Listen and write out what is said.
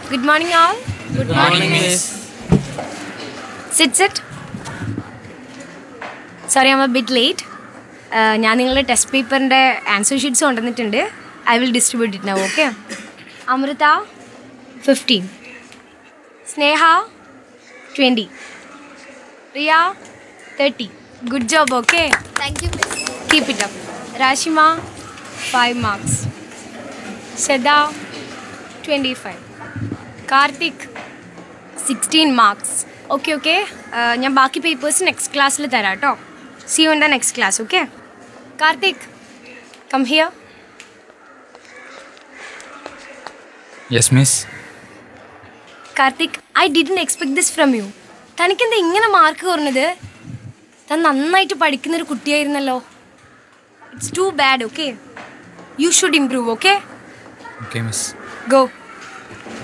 good morning all good morning miss sit sit sorry am a bit late ഞാൻ നിങ്ങളുടെ test പേപ്പറിൻ്റെ answer sheets കൊണ്ടുവന്നിട്ടുണ്ട് I will distribute it now okay Amrita fifteen Sneha twenty Riya thirty good job okay thank you miss keep it up Rashima five marks Shraddha twenty five Karthik sixteen marks okay okay ഞാൻ ബാക്കി papers next ക്ലാസ്സിൽ തരാം കേട്ടോ see you in the next class okay Karthik come here yes miss Karthik I didn't expect this from you തനിക്കെന്താ ഇങ്ങനെ മാർക്ക് കുറഞ്ഞത് താൻ നന്നായിട്ട് പഠിക്കുന്നൊരു കുട്ടിയായിരുന്നല്ലോ it's too bad okay you should improve okay okay miss go